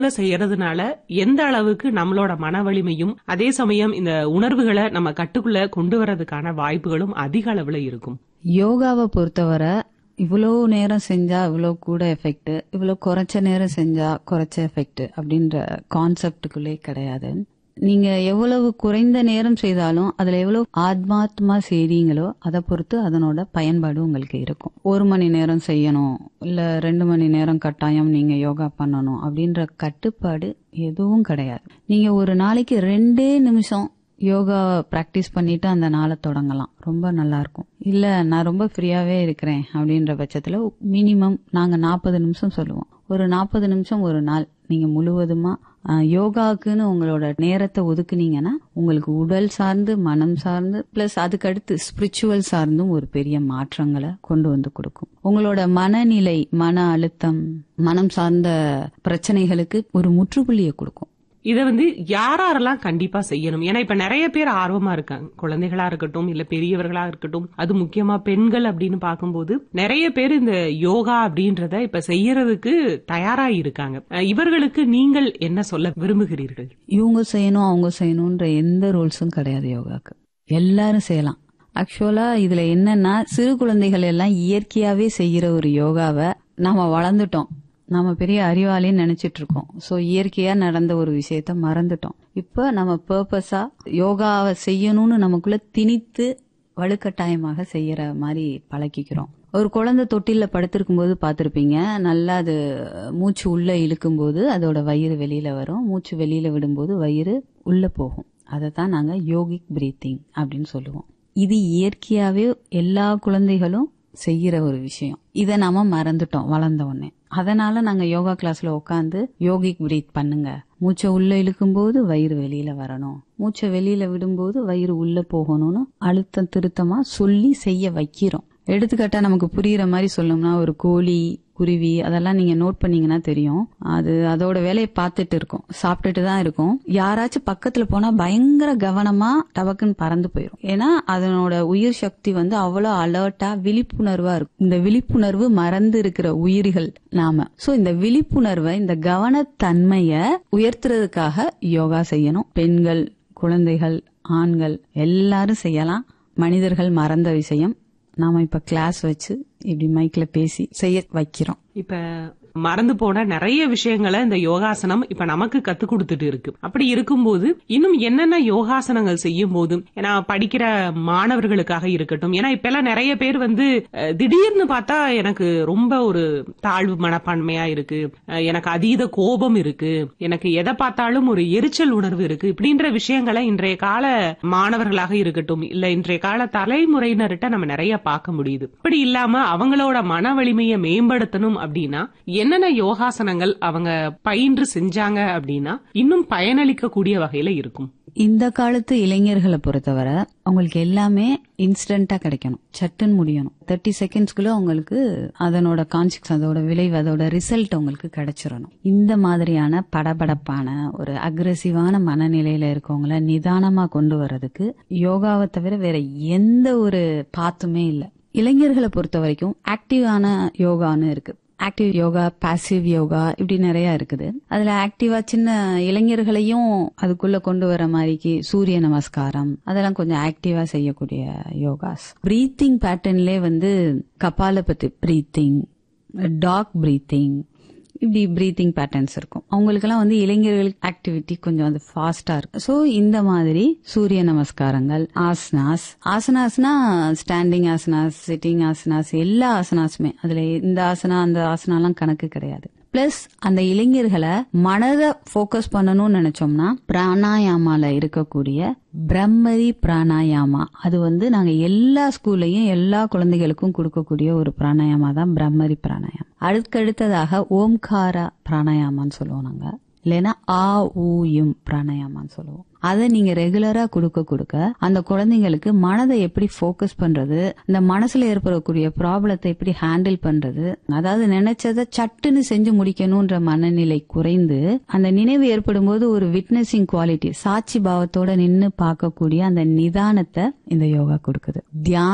செய்யறதுனால எந்த அளவுக்கு நம்மளோட மன வலிமையும் அதே சமயம் இந்த உணர்வுகளை நம்ம கட்டுக்குள்ள கொண்டு வரதுக்கான வாய்ப்புகளும் அதிக அளவுல இருக்கும் யோகாவை பொறுத்தவரை இவ்வளோ நேரம் செஞ்சா இவ்வளோ கூட எஃபெக்ட் இவ்வளோ குறைச்ச நேரம் செஞ்சா குறைச்ச எஃபெக்ட் அப்படின்ற கான்செப்டுக்குள்ளே கிடையாது நீங்க எவ்வளவு குறைந்த நேரம் செய்தாலும் அதுல எவ்வளவு ஆத்மாத்மா செய்றீங்களோ அதை பொறுத்து அதனோட பயன்பாடு உங்களுக்கு இருக்கும் ஒரு மணி நேரம் செய்யணும் இல்ல ரெண்டு மணி நேரம் கட்டாயம் நீங்க யோகா பண்ணணும் அப்படின்ற கட்டுப்பாடு எதுவும் கிடையாது நீங்க ஒரு நாளைக்கு ரெண்டே நிமிஷம் யோகா பிராக்டிஸ் பண்ணிட்டு அந்த நாளை தொடங்கலாம் ரொம்ப நல்லா இருக்கும் இல்ல நான் ரொம்ப ஃப்ரீயாவே இருக்கிறேன் அப்படின்ற பட்சத்துல மினிமம் நாங்க நாற்பது நிமிஷம் சொல்லுவோம் ஒரு நாற்பது நிமிஷம் ஒரு நாள் நீங்க முழுவதுமா அஹ், யோகாக்குன்னு உங்களோட நேரத்தை ஒதுக்குனீங்கன்னா உங்களுக்கு உடல் சார்ந்து மனம் சார்ந்து பிளஸ் அதுக்கு அடுத்து ஸ்பிரிச்சுவல் சார்ந்தும் ஒரு பெரிய மாற்றங்களை கொண்டு வந்து கொடுக்கும் உங்களோட மனநிலை மன அழுத்தம் மனம் சார்ந்த பிரச்சனைகளுக்கு ஒரு முற்றுப்புள்ளியை கொடுக்கும் இத வந்து யாரெல்லாம் கண்டிப்பா செய்யணும் ஏன்னா இப்ப நிறைய பேர் ஆர்வமா இருக்காங்க குழந்தைகளா இருக்கட்டும் இல்ல பெரியவர்களா இருக்கட்டும் அது முக்கியமா பெண்கள் அப்படின்னு பார்க்கும்போது நிறைய பேர் இந்த யோகா அப்படின்றத இப்ப செய்யறதுக்கு தயாரா இருக்காங்க அஹ் இவர்களுக்கு நீங்கள் என்ன சொல்ல விரும்புகிறீர்கள் இவங்க செய்யணும் அவங்க செய்யணும்ன்ற எந்த ரூல்ஸும் கிடையாது யோகாக்கு எல்லாரும் செய்யலாம் ஆக்சுவலா இதுல என்னன்னா சிறு குழந்தைகள் எல்லாம் இயற்கையாவே செய்யற ஒரு யோகாவை நாம வளர்ந்துட்டோம் நாம பெரிய அறிவாளின்னு நினைச்சிட்டு இருக்கோம் சோ இயற்கையா நடந்த ஒரு விஷயத்த மறந்துட்டோம் இப்ப நம்ம பர்பஸா யோகாவை செய்யணும்னு நமக்குள்ள திணித்து வலுக்கட்டாயமாக செய்யற மாதிரி பழக்கிக்கிறோம் ஒரு குழந்தை தொட்டில்ல படுத்திருக்கும் போது பார்த்திருப்பீங்க நல்லா அது மூச்சு உள்ள இழுக்கும் போது அதோட வயிறு வெளியில வரும் மூச்சு வெளியில விடும்போது வயிறு உள்ள போகும் அதை தான் நாங்க யோகிக் பிரீத்திங் அப்படின்னு சொல்லுவோம் இது இயற்கையாவே எல்லா குழந்தைகளும் செய்யற ஒரு விஷயம் இதை நாம மறந்துட்டோம் வளர்ந்த உடனே அதனால நாங்க யோகா கிளாஸ்ல உட்காந்து யோகிக் பிரீத் பண்ணுங்க மூச்சை உள்ள இழுக்கும் போது வயிறு வெளியில வரணும் மூச்சை வெளியில விடும்போது வயிறு உள்ள போகணும்னு அழுத்தம் திருத்தமா சொல்லி செய்ய வைக்கிறோம் எடுத்துக்காட்டா நமக்கு புரியுற மாதிரி சொல்லணும்னா ஒரு கோழி குருவி அதெல்லாம் நீங்க நோட் பண்ணீங்கன்னா தெரியும் அது அதோட வேலையை பார்த்துட்டு இருக்கும் சாப்பிட்டுட்டு தான் இருக்கும் யாராச்சும் பக்கத்துல போனா பயங்கர கவனமா டபக்குன்னு பறந்து போயிடும் ஏன்னா அதனோட உயிர் சக்தி வந்து அவ்வளவு அலர்ட்டா விழிப்புணர்வா இருக்கும் இந்த விழிப்புணர்வு மறந்து இருக்கிற உயிர்கள் நாம சோ இந்த விழிப்புணர்வை இந்த கவனத்தன்மைய உயர்த்துறதுக்காக யோகா செய்யணும் பெண்கள் குழந்தைகள் ஆண்கள் எல்லாரும் செய்யலாம் மனிதர்கள் மறந்த விஷயம் நாம இப்ப கிளாஸ் வச்சு இப்படி மைக்ல பேசி செய்ய வைக்கிறோம் இப்ப மறந்து போன நிறைய விஷயங்களை இந்த யோகாசனம் இப்ப நமக்கு கத்து கொடுத்துட்டு இருக்கு அப்படி இருக்கும்போது இன்னும் என்னென்ன யோகாசனங்கள் செய்யும் போது ஏன்னா படிக்கிற மாணவர்களுக்காக இருக்கட்டும் ஏன்னா இப்ப எல்லாம் நிறைய பேர் வந்து அஹ், திடீர்னு பார்த்தா எனக்கு ரொம்ப ஒரு தாழ்வு மனப்பான்மையா இருக்கு அஹ், எனக்கு அதீத கோபம் இருக்கு எனக்கு எதை பார்த்தாலும் ஒரு எரிச்சல் உணர்வு இருக்கு இப்படின்ற விஷயங்களை இன்றைய கால மாணவர்களாக இருக்கட்டும் இல்ல இன்றைய கால தலைமுறையினர்கிட்ட நம்ம நிறைய பார்க்க முடியுது இப்படி இல்லாம அவங்களோட மன வலிமையை மேம்படுத்தணும் அப்படின்னா என்னென்ன யோகாசனங்கள் அவங்க பயின்று செஞ்சாங்க அப்படின்னா இன்னும் பயனளிக்க கூடிய வகையில இருக்கும் இந்த காலத்து இளைஞர்களை பொறுத்தவரை அவங்களுக்கு எல்லாமே இன்ஸ்டன்டா கிடைக்கணும் சட்டுன்னு முடியணும் தேர்ட்டி செகண்ட்ஸ்க்குள்ள அவங்களுக்கு அதனோட கான்சிக்ஸ் அதோட விளைவு அதோட ரிசல்ட் அவங்களுக்கு கிடைச்சிடணும் இந்த மாதிரியான படபடப்பான ஒரு அக்ரெசிவான மனநிலையில இருக்கவங்கள நிதானமா கொண்டு வர்றதுக்கு யோகாவை தவிர வேற எந்த ஒரு பாத்துமே இல்ல இளைஞர்களை பொறுத்த வரைக்கும் ஆக்டிவான யோகான்னு இருக்கு ஆக்டிவ் யோகா பாசிவ் யோகா இப்படி நிறைய இருக்குது அதுல ஆக்டிவா சின்ன இளைஞர்களையும் அதுக்குள்ள கொண்டு வர மாதிரிக்கு சூரிய நமஸ்காரம் அதெல்லாம் கொஞ்சம் ஆக்டிவா செய்யக்கூடிய யோகாஸ் பிரீத்திங் பேட்டர்ன்லே வந்து கபாலபதி பிரீத்திங் டாக் பிரீத்திங் இப்படி பிரீத்திங் பேட்டர்ன்ஸ் இருக்கும் அவங்களுக்கெல்லாம் வந்து இளைஞர்களுக்கு ஆக்டிவிட்டி கொஞ்சம் வந்து ஃபாஸ்டா இருக்கும் சோ இந்த மாதிரி சூரிய நமஸ்காரங்கள் ஆசனாஸ் ஆசனாஸ்னா ஸ்டாண்டிங் ஆசனாஸ் சிட்டிங் ஆசனாஸ் எல்லா ஆசனாஸுமே அதுல இந்த ஆசனா அந்த ஆசனாலாம் கணக்கு கிடையாது பிளஸ் அந்த இளைஞர்களை மனதை ஃபோக்கஸ் பண்ணணும்னு நினைச்சோம்னா பிராணாயாமால இருக்கக்கூடிய பிரம்மரி பிராணாயாமா அது வந்து நாங்க எல்லா ஸ்கூல்லையும் எல்லா குழந்தைகளுக்கும் கொடுக்கக்கூடிய ஒரு பிராணாயாமா தான் பிரம்மரி பிராணாயாமம் அதுக்கடுத்ததாக ஓம்காரா பிராணாயாமான்னு சொல்லுவோம் நாங்க இல்லைன்னா ஆ ஊ யும் பிராணாயாமான்னு சொல்லுவோம் அதை நீங்க ரெகுலரா கொடுக்க கொடுக்க அந்த குழந்தைங்களுக்கு மனதை எப்படி ஃபோக்கஸ் பண்றது இந்த மனசுல ஏற்படக்கூடிய ப்ராப்ளத்தை எப்படி ஹேண்டில் பண்றது அதாவது நினைச்சதை சட்டுன்னு செஞ்சு முடிக்கணும்ன்ற மனநிலை குறைந்து அந்த நினைவு ஏற்படும் போது ஒரு விட்னஸிங் குவாலிட்டி சாட்சி பாவத்தோட நின்னு பார்க்கக்கூடிய அந்த நிதானத்தை இந்த யோகா கொடுக்குது தியானம்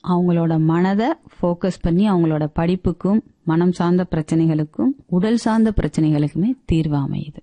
அவங்களோட மனதை ஃபோக்கஸ் பண்ணி அவங்களோட படிப்புக்கும் மனம் சார்ந்த பிரச்சனைகளுக்கும் உடல் சார்ந்த பிரச்சனைகளுக்குமே தீர்வு அமையுது